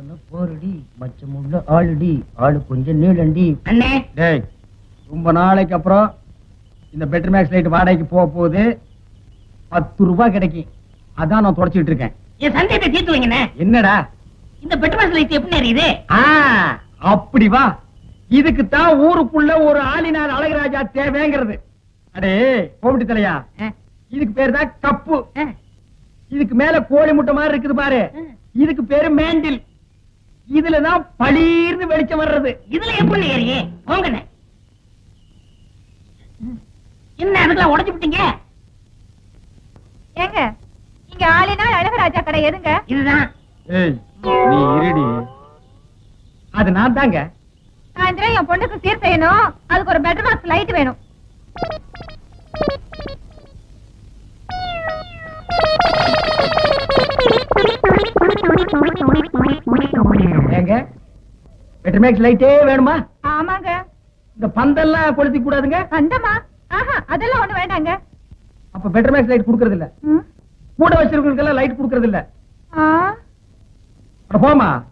ஆன போரடி மச்சமுள்ள ஆளுடி ஆளு கொஞ்சம் நீளண்டி அண்ணே டேய் ரொம்ப நாளைக்கு அப்புறம் இந்த பெட்டர் மேக்ஸ் லைட் வாடகைக்கு போக போகுது பத்து ரூபாய் கிடைக்கும் அதான் நான் தொடச்சிட்டு இருக்கேன் என் சந்தேகத்தை தீர்த்து வைங்கண்ணே என்னடா இந்த பெட்ரோல் லைட் எப்படி எரியுது ஆ அப்படி வா இதுக்கு தான் ஊருக்குள்ள ஒரு ஆளினார் அழகராஜா தேவைங்கிறது அடே கோமிட்டி தலையா இதுக்கு பேரு தான் கப்பு இதுக்கு மேல கோழி முட்டை மாதிரி இருக்குது பாரு இதுக்கு பேரு மேண்டில் இதுலதான் பளீர்னு வெளிச்சம் வர்றது இதுல எப்படி ஏறியே போங்கண்ணே என்ன அதுக்கெல்லாம் உடைச்சு விட்டீங்க ஏங்க இங்க ஆளினால் அழகராஜா கடை எதுங்க இதுதான் ஏய் நீ இருடி அது நான் தாங்க சாயந்தரம் என் பொண்ணுக்கு சீர் செய்யணும் அதுக்கு ஒரு பெட்ரூம் பாக்ஸ் லைட் வேணும் ஏங்க பெட்டர் மேக்ஸ் லைட்டே வேணுமா ஆமாங்க இந்த பந்தெல்லாம் கொளுத்தி கூடாதுங்க அந்தமா ஆஹா அதெல்லாம் ஒண்ணு வேண்டாங்க அப்ப பெட்டர் மேக்ஸ் லைட் கொடுக்கறது இல்ல ம். கூட வச்சிருக்கவங்களுக்கெல்லாம் லைட் கொடுக்கறது இல்ல ஆ அட போமா